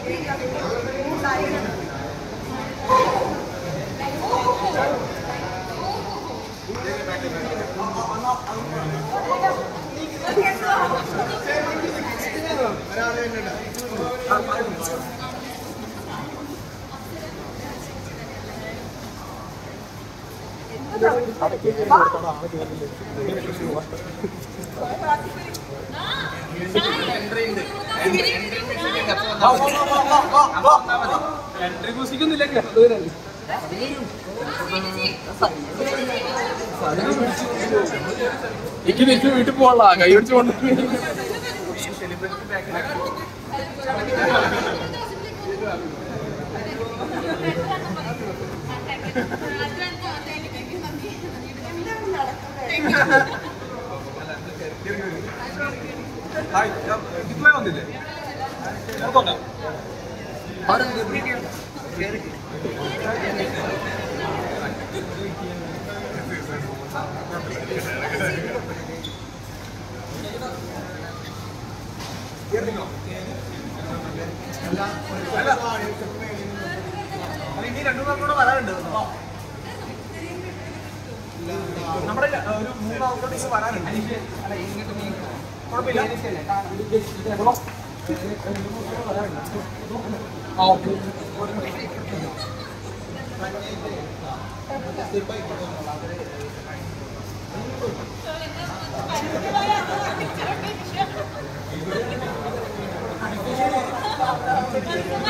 Entry മ്യൂസിക്കൊന്നുമില്ല കേട്ടതിനല്ലേ എനിക്ക് തിരിച്ച് വീട്ടിൽ പോകാനുള്ള കൈ പിടിച്ച് കൊണ്ട് വന്നില്ലേ നോക്കണ്ട ഇനി രണ്ടു പേർക്കും കൂടെ വരാനുണ്ട് നമ്മുടെ ഒരു മൂന്ന് ആൾക്കാർക്ക് വരാനുണ്ട് കുഴപ്പമില്ല ആ ഓക്കെ Thank you.